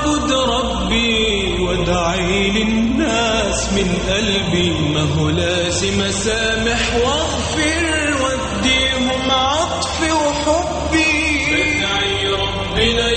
واعبد ربي وادعي للناس من قلبي ما هو لازم اسامح واغفر واديهم عطفي وحبي بدعي ربنا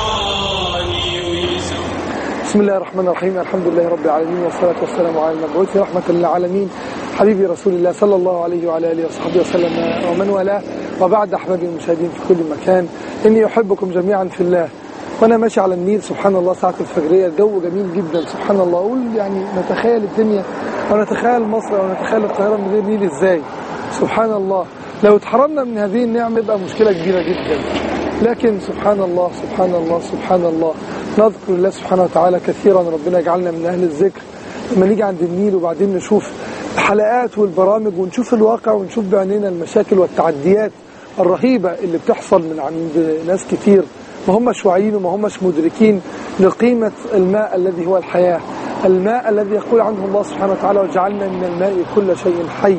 يرعاني ويزود بسم الله الرحمن الرحيم الحمد لله رب العالمين والصلاة والسلام على المبعوث رحمة للعالمين حبيبي رسول الله صلى الله عليه وعلى آله وصحبه وسلم ومن والاه وبعد أحبابي المشاهدين في كل مكان إني أحبكم جميعا في الله وأنا ماشي على النيل سبحان الله ساعة الفجرية الجو جميل جدا سبحان الله أقول يعني نتخيل الدنيا ونتخيل مصر ونتخيل القاهرة من غير نيل إزاي سبحان الله لو اتحرمنا من هذه النعمة يبقى مشكلة كبيرة جدا لكن سبحان الله سبحان الله سبحان الله نذكر الله سبحانه وتعالى كثيرا ربنا يجعلنا من أهل الذكر لما نيجي عند النيل وبعدين نشوف الحلقات والبرامج ونشوف الواقع ونشوف بعينينا المشاكل والتعديات الرهيبة اللي بتحصل من عند ناس كتير ما همش واعيين وما همش مدركين لقيمة الماء الذي هو الحياة الماء الذي يقول عنه الله سبحانه وتعالى وجعلنا من الماء كل شيء حي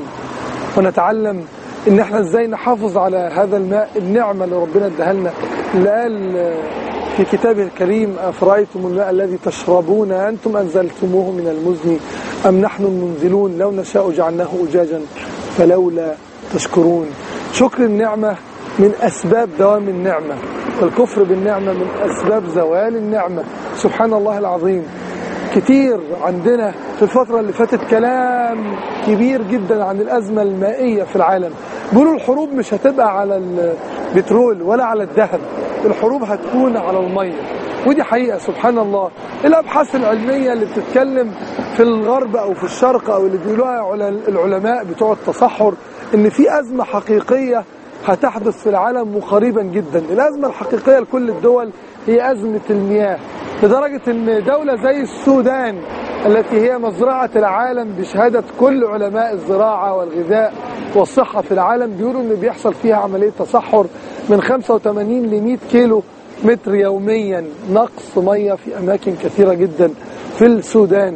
ونتعلم ان احنا ازاي نحافظ على هذا الماء النعمة اللي ربنا اداها لنا اللي قال في كتابه الكريم أفرأيتم الماء الذي تشربون أنتم أنزلتموه من المزن أم نحن المنزلون لو نشاء جعلناه أجاجا فلولا تشكرون شكر النعمة من أسباب دوام النعمة والكفر بالنعمة من أسباب زوال النعمة سبحان الله العظيم كتير عندنا في الفترة اللي فاتت كلام كبير جدا عن الأزمة المائية في العالم بيقولوا الحروب مش هتبقى على البترول ولا على الذهب الحروب هتكون على المية ودي حقيقة سبحان الله الأبحاث العلمية اللي بتتكلم في الغرب أو في الشرق أو اللي بيقولوها العلماء بتوع التصحر إن في أزمة حقيقية هتحدث في العالم قريبا جدا الأزمة الحقيقية لكل الدول هي أزمة المياه لدرجة ان دولة زي السودان التي هي مزرعة العالم بشهادة كل علماء الزراعة والغذاء والصحة في العالم بيقولوا ان بيحصل فيها عملية تصحر من 85 ل 100 كيلو متر يوميا نقص مية في أماكن كثيرة جدا في السودان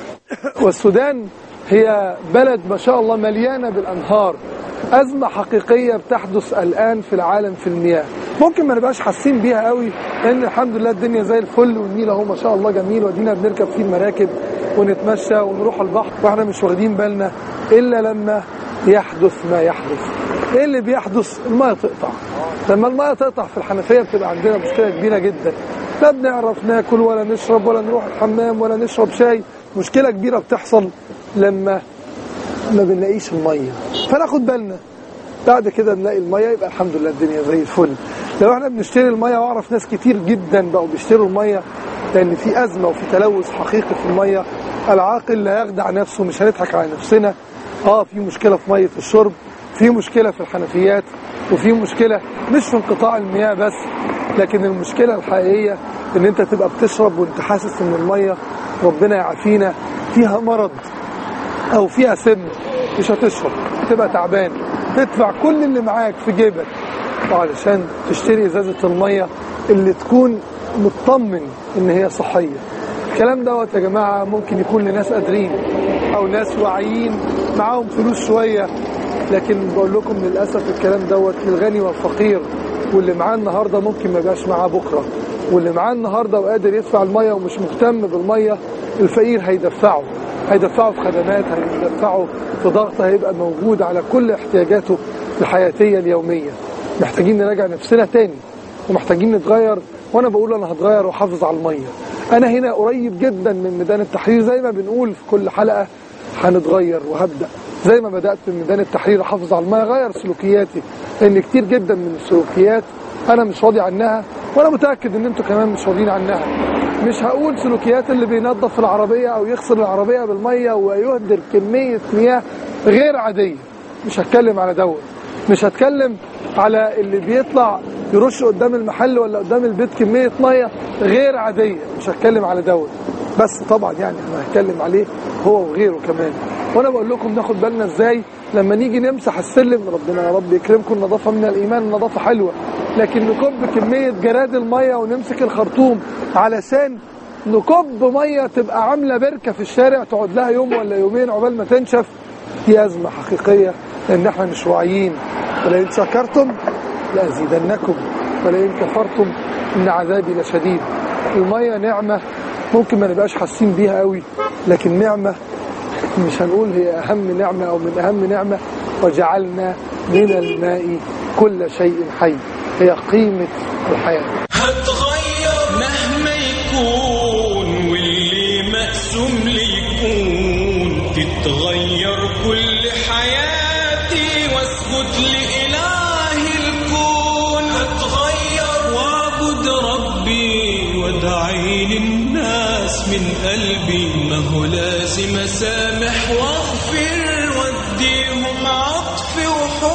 والسودان هي بلد ما شاء الله مليانة بالأنهار أزمة حقيقية بتحدث الآن في العالم في المياه ممكن ما نبقاش حاسين بيها قوي لأن الحمد لله الدنيا زي الفل والنيل اهو ما شاء الله جميل ودينا بنركب فيه المراكب ونتمشى ونروح البحر واحنا مش واخدين بالنا إلا لما يحدث ما يحدث ايه اللي بيحدث المية تقطع لما المية تقطع في الحنفية بتبقى عندنا مشكلة كبيرة جدا لا بنعرف ناكل ولا نشرب ولا نروح الحمام ولا نشرب شاي مشكلة كبيرة بتحصل لما ما بنلاقيش المية فناخد بالنا بعد كده نلاقي المية يبقى الحمد لله الدنيا زي الفل لو احنا بنشتري المية واعرف ناس كتير جدا بقوا بيشتروا المية لان في ازمة وفي تلوث حقيقي في المية العاقل لا يخدع نفسه مش هنضحك على نفسنا اه في مشكلة في مية الشرب في مشكلة في الحنفيات وفي مشكلة مش في انقطاع المياه بس لكن المشكلة الحقيقية ان انت تبقى بتشرب وانت حاسس ان المية ربنا يعافينا فيها مرض او فيها سم مش هتشرب تبقى تعبان تدفع كل اللي معاك في جيبك علشان تشتري ازازة المية اللي تكون مطمن ان هي صحية الكلام دوت يا جماعة ممكن يكون لناس قادرين او ناس واعيين معاهم فلوس شوية لكن بقول لكم للأسف الكلام دوت للغني والفقير واللي معاه النهاردة ممكن ما يبقاش معاه بكرة واللي معاه النهاردة وقادر يدفع المية ومش مهتم بالمية الفقير هيدفعه هيدفعه في خدمات هيدفعه في ضغط هيبقى موجود على كل احتياجاته الحياتية اليومية محتاجين نراجع نفسنا تاني ومحتاجين نتغير وانا بقول انا هتغير واحافظ على المية انا هنا قريب جدا من ميدان التحرير زي ما بنقول في كل حلقة هنتغير وهبدأ زي ما بدأت من ميدان التحرير احافظ على المية غير سلوكياتي لان كتير جدا من السلوكيات انا مش راضي عنها وانا متأكد ان انتوا كمان مش راضيين عنها مش هقول سلوكيات اللي بينظف العربية او يغسل العربية بالمية ويهدر كمية مياه غير عادية مش هتكلم على دوت مش هتكلم على اللي بيطلع يرش قدام المحل ولا قدام البيت كمية مية غير عادية مش هتكلم على دوت بس طبعا يعني انا هتكلم عليه هو وغيره كمان وانا بقول لكم ناخد بالنا ازاي لما نيجي نمسح السلم ربنا يا رب يكرمكم النظافة من الايمان النظافة حلوة لكن نكب كمية جراد المية ونمسك الخرطوم علشان نكب مية تبقى عاملة بركة في الشارع تقعد لها يوم ولا يومين عقبال ما تنشف دي أزمة حقيقية لأن احنا مش واعيين ولئن شكرتم لأزيدنكم ولئن كفرتم إن عذابي لشديد المية نعمة ممكن ما نبقاش حاسين بيها قوي لكن نعمة مش هنقول هي أهم نعمة أو من أهم نعمة وجعلنا من الماء كل شيء حي هي قيمة الحياة هتغير مهما يكون واللي مقسوم لي يكون تتغير كل حياتي واسجد لإله الكون هتغير واعبد ربي وادعي للناس من قلبي ما هو لازم اسامح واغفر واديهم عطفي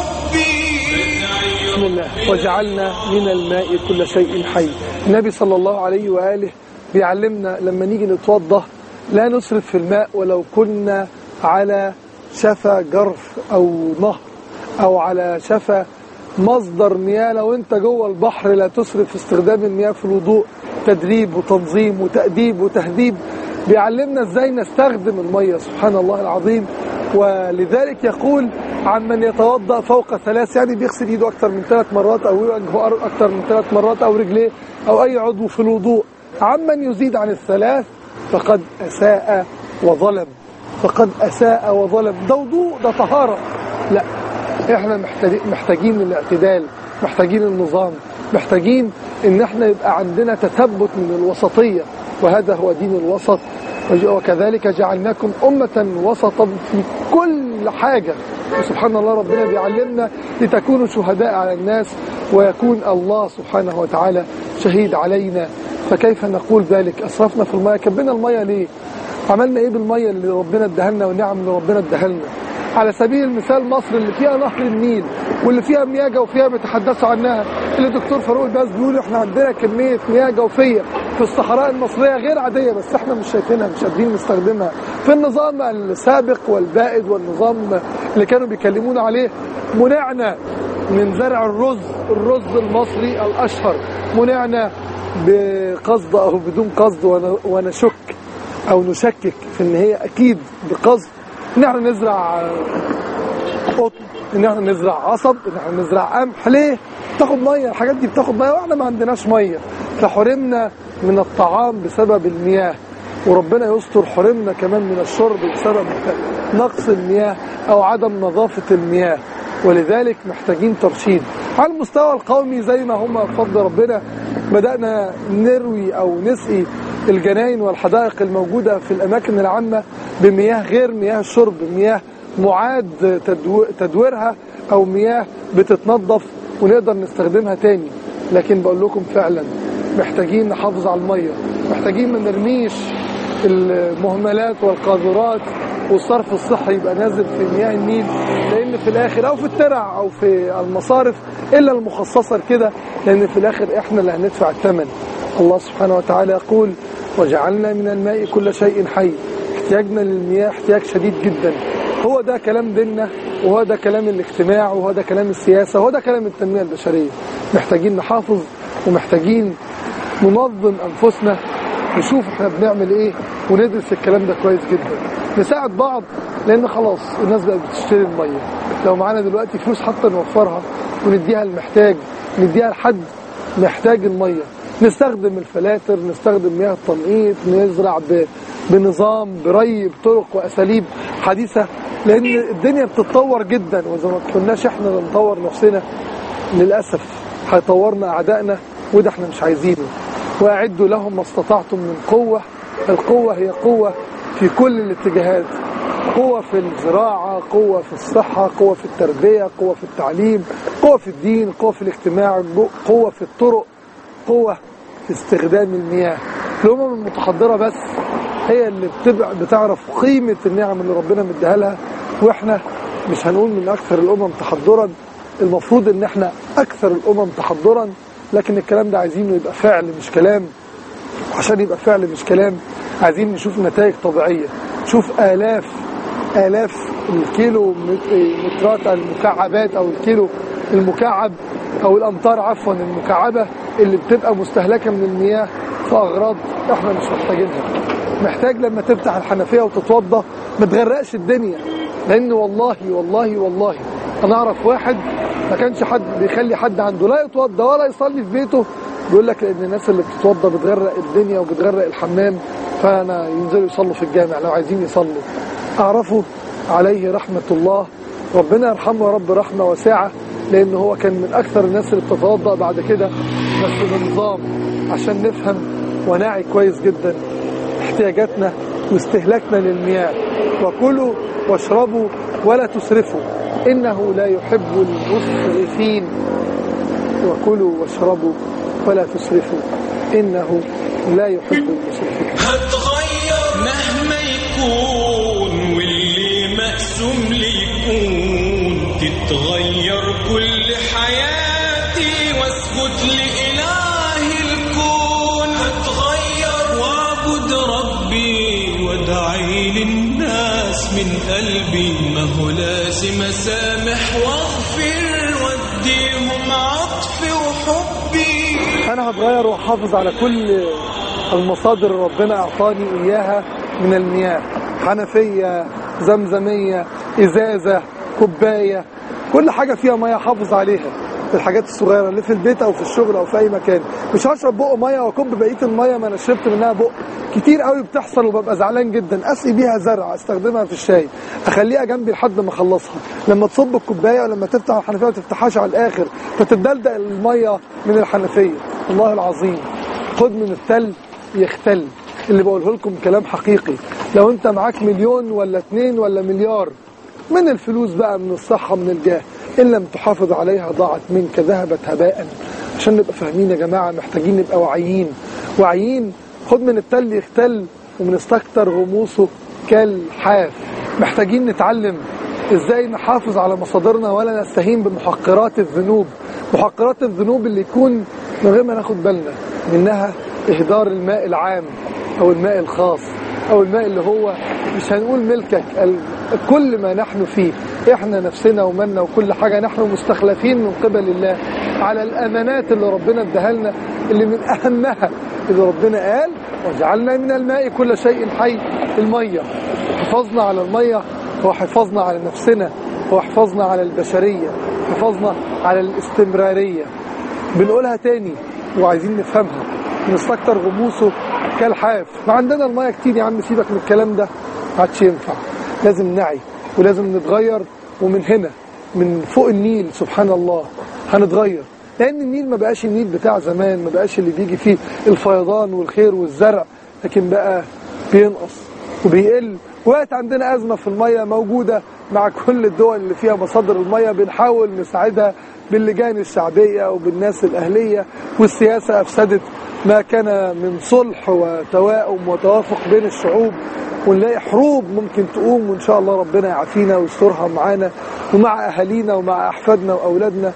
وحبي بسم الله وجعلنا من الماء كل شيء حي النبي صلى الله عليه وآله بيعلمنا لما نيجي نتوضى لا نسرف في الماء ولو كنا على شفا جرف أو نهر أو على شفا مصدر مياه لو انت جوه البحر لا تسرف في استخدام المياه في الوضوء تدريب وتنظيم وتأديب وتهذيب بيعلمنا ازاي نستخدم المية سبحان الله العظيم ولذلك يقول عن من يتوضأ فوق ثلاث يعني بيغسل ايده اكتر من ثلاث مرات او وجهه اكتر من ثلاث مرات او رجليه او اي عضو في الوضوء عمن يزيد عن الثلاث فقد اساء وظلم فقد اساء وظلم ده وضوء ده طهارة لا احنا محتاجين محتاجين الاعتدال محتاجين النظام محتاجين ان احنا يبقى عندنا تثبت من الوسطية وهذا هو دين الوسط وكذلك جعلناكم أمة وسطا في كل حاجة وسبحان الله ربنا بيعلمنا لتكونوا شهداء على الناس ويكون الله سبحانه وتعالى شهيد علينا فكيف نقول ذلك أسرفنا في المياه كبنا المياه ليه عملنا ايه بالمية اللي ربنا اداها لنا والنعم اللي ربنا اداها لنا على سبيل المثال مصر اللي فيها نهر النيل واللي فيها مياه جوفيه بيتحدثوا عنها اللي الدكتور فاروق الباز بيقول احنا عندنا كميه مياه جوفيه في الصحراء المصريه غير عاديه بس احنا مش شايفينها مش قادرين نستخدمها في النظام السابق والبائد والنظام اللي كانوا بيكلمونا عليه منعنا من زرع الرز الرز المصري الاشهر منعنا بقصد او بدون قصد ونشك او نشكك في ان هي اكيد بقصد ان احنا نزرع قطن ان احنا نزرع قصب ان احنا نزرع قمح ليه بتاخد ميه الحاجات دي بتاخد ميه واحنا ما عندناش ميه فحرمنا من الطعام بسبب المياه وربنا يستر حرمنا كمان من الشرب بسبب نقص المياه او عدم نظافه المياه ولذلك محتاجين ترشيد على المستوى القومي زي ما هم بفضل ربنا بدأنا نروي أو نسقي الجناين والحدائق الموجودة في الأماكن العامة بمياه غير مياه الشرب مياه معاد تدويرها أو مياه بتتنظف ونقدر نستخدمها تاني لكن بقول لكم فعلا محتاجين نحافظ على المية محتاجين ما نرميش المهملات والقاذورات والصرف الصحي يبقى نازل في مياه النيل لان في الاخر او في الترع او في المصارف الا المخصصه كده لان في الاخر احنا اللي هندفع الثمن الله سبحانه وتعالى يقول وجعلنا من الماء كل شيء حي احتياجنا للمياه احتياج شديد جدا هو ده كلام ديننا وهو ده كلام الاجتماع وهو ده كلام السياسة وهو ده كلام التنمية البشرية محتاجين نحافظ ومحتاجين ننظم أنفسنا نشوف احنا بنعمل ايه وندرس الكلام ده كويس جدا نساعد بعض لان خلاص الناس بقت بتشتري الميه لو معانا دلوقتي فلوس حتى نوفرها ونديها للمحتاج نديها لحد محتاج الميه نستخدم الفلاتر نستخدم مياه التنقيط نزرع ب... بنظام بري بطرق واساليب حديثه لان الدنيا بتتطور جدا واذا ما كناش احنا اللي نطور نفسنا للاسف هيطورنا اعدائنا وده احنا مش عايزينه واعدوا لهم ما استطعتم من قوه القوه هي قوه في كل الاتجاهات قوة في الزراعة قوة في الصحة قوة في التربية قوة في التعليم قوة في الدين قوة في الاجتماع قوة في الطرق قوة في استخدام المياه الأمم المتحضرة بس هي اللي بتبع بتعرف قيمة النعم اللي ربنا مديها لها واحنا مش هنقول من أكثر الأمم تحضرا المفروض ان احنا أكثر الأمم تحضرا لكن الكلام ده عايزينه يبقى فعل مش كلام عشان يبقى فعل مش كلام عايزين نشوف نتائج طبيعية نشوف آلاف آلاف الكيلو مترات المكعبات أو الكيلو المكعب أو الأمطار عفوا المكعبة اللي بتبقى مستهلكة من المياه في أغراض احنا مش محتاجينها محتاج لما تفتح الحنفية وتتوضى ما تغرقش الدنيا لأن والله والله والله أنا أعرف واحد ما كانش حد بيخلي حد عنده لا يتوضى ولا يصلي في بيته بيقول لك لان الناس اللي بتتوضى بتغرق الدنيا وبتغرق الحمام فانا ينزلوا يصلوا في الجامع لو عايزين يصلوا اعرفوا عليه رحمه الله ربنا يرحمه يا رب رحمه واسعه لان هو كان من اكثر الناس اللي بتتوضا بعد كده بس بنظام عشان نفهم ونعي كويس جدا احتياجاتنا واستهلاكنا للمياه وكلوا واشربوا ولا تسرفوا إنه لا يحب المسرفين وكلوا واشربوا ولا تسرفوا إنه لا يحب المسرفين هتغير مهما يكون واللي مقسوم لي يكون تتغير كل حياتي واسجد لإله الكون هتغير واعبد ربي وادعي للناس من قلبي ما هو لازم اسامح واغفر واديهم عطفي وحبي أنا هتغير وأحافظ على كل المصادر اللي ربنا أعطاني إياها من المياه حنفية زمزمية إزازة كوباية كل حاجة فيها مية أحافظ عليها الحاجات الصغيرة اللي في البيت أو في الشغل أو في أي مكان مش هشرب بق مية وأكب بقية المية ما أنا شربت منها بق كتير قوي بتحصل وببقى زعلان جدا أسقي بيها زرع استخدمها في الشاي أخليها جنبي لحد ما أخلصها لما تصب الكوباية ولما تفتح الحنفية ما تفتحهاش على الآخر فتدلدق المية من الحنفية والله العظيم خد من التل يختل اللي بقوله لكم كلام حقيقي لو انت معاك مليون ولا اتنين ولا مليار من الفلوس بقى من الصحة من الجاه إن لم تحافظ عليها ضاعت منك ذهبت هباء عشان نبقى فاهمين يا جماعة محتاجين نبقى واعيين واعيين خد من التل يختل ومن استكتر غموسه كالحاف محتاجين نتعلم ازاي نحافظ على مصادرنا ولا نستهين بمحقرات الذنوب محقرات الذنوب اللي يكون من غير ما ناخد بالنا منها اهدار الماء العام او الماء الخاص او الماء اللي هو مش هنقول ملكك ال- كل ما نحن فيه احنا نفسنا ومنا وكل حاجة نحن مستخلفين من قبل الله على الامانات اللي ربنا اداها لنا اللي من اهمها اللي ربنا قال وجعلنا من الماء كل شيء حي المية حفظنا على المية هو حفظنا على نفسنا هو حفظنا على البشرية حفظنا على الاستمرارية بنقولها تاني وعايزين نفهمها نستكتر غموسه كالحاف ما عندنا المية كتير يا عم سيبك من الكلام ده ما عادش ينفع لازم نعي ولازم نتغير ومن هنا من فوق النيل سبحان الله هنتغير لان النيل ما بقاش النيل بتاع زمان ما بقاش اللي بيجي فيه الفيضان والخير والزرع لكن بقى بينقص وبيقل وقت عندنا أزمة في المية موجودة مع كل الدول اللي فيها مصادر المية بنحاول نساعدها باللجان الشعبية وبالناس الأهلية والسياسة أفسدت ما كان من صلح وتواؤم وتوافق بين الشعوب ونلاقي حروب ممكن تقوم وإن شاء الله ربنا يعافينا ويسترها معانا ومع أهالينا ومع أحفادنا وأولادنا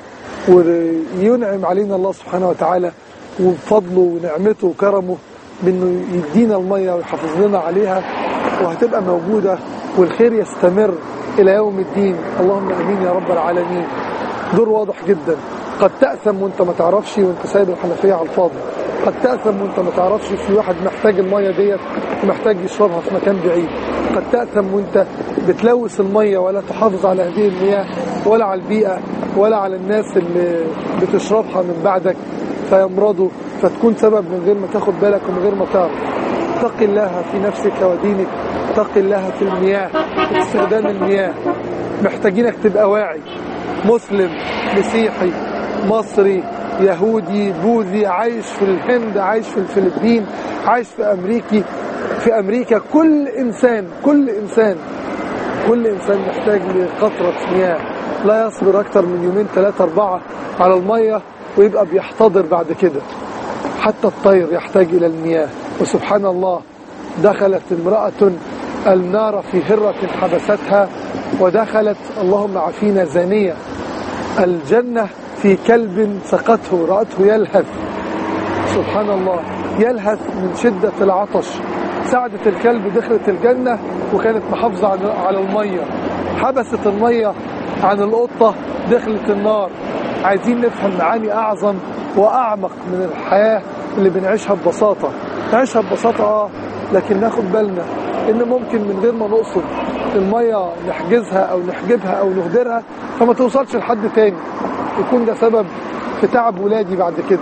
وينعم علينا الله سبحانه وتعالى وبفضله ونعمته وكرمه بانه يدينا الميه ويحافظ لنا عليها وهتبقى موجوده والخير يستمر الى يوم الدين اللهم امين يا رب العالمين دور واضح جدا قد تأثم وانت ما تعرفش وانت سايب الحنفيه على الفاضي قد تأثم وانت ما تعرفش في واحد محتاج الميه ديت ومحتاج يشربها في مكان بعيد قد تأثم وانت بتلوث الميه ولا تحافظ على هذه المياه ولا على البيئه ولا على الناس اللي بتشربها من بعدك فيمرضوا فتكون سبب من غير ما تاخد بالك ومن غير ما تعرف اتق الله في نفسك ودينك اتق الله في المياه في استخدام المياه محتاجينك تبقى واعي مسلم مسيحي مصري يهودي بوذي عايش في الهند عايش في الفلبين عايش في امريكي في امريكا كل انسان كل انسان كل انسان محتاج لقطرة مياه لا يصبر اكتر من يومين ثلاثة اربعة على المية ويبقى بيحتضر بعد كده حتى الطير يحتاج الى المياه وسبحان الله دخلت امرأة النار في هرة حبستها ودخلت اللهم عافينا زانية الجنة في كلب سقته رأته يلهث سبحان الله يلهث من شدة العطش ساعدت الكلب دخلت الجنة وكانت محافظة على- على المية حبست المية عن القطة دخلت النار عايزين نفهم معاني أعظم وأعمق من الحياة اللي بنعيشها ببساطة نعيشها ببساطة آه لكن ناخد بالنا إن ممكن من غير ما نقصد المية نحجزها أو نحجبها أو نهدرها فما توصلش لحد تاني يكون ده سبب في تعب ولادي بعد كده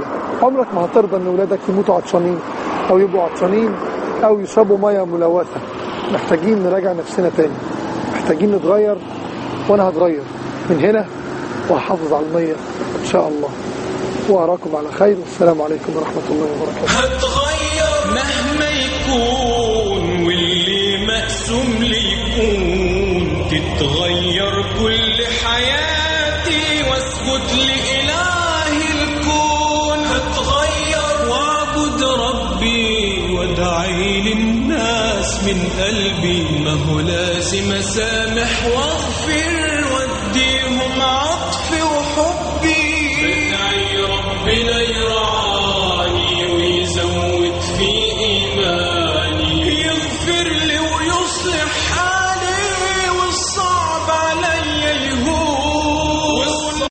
عمرك ما هترضى ان ولادك يموتوا عطشانين او يبقوا عطشانين او يشربوا ميه ملوثه محتاجين نراجع نفسنا تاني محتاجين نتغير وانا هتغير من هنا وهحافظ على الميه ان شاء الله واراكم على خير والسلام عليكم ورحمه الله وبركاته هتغير مهما يكون واللي مقسوم لي يكون تتغير كل حياتي واسجد لإله الكون هتغير واعبد ربي وادعي للناس من قلبي ما هو لازم اسامح واغفر واديهم عطف وحب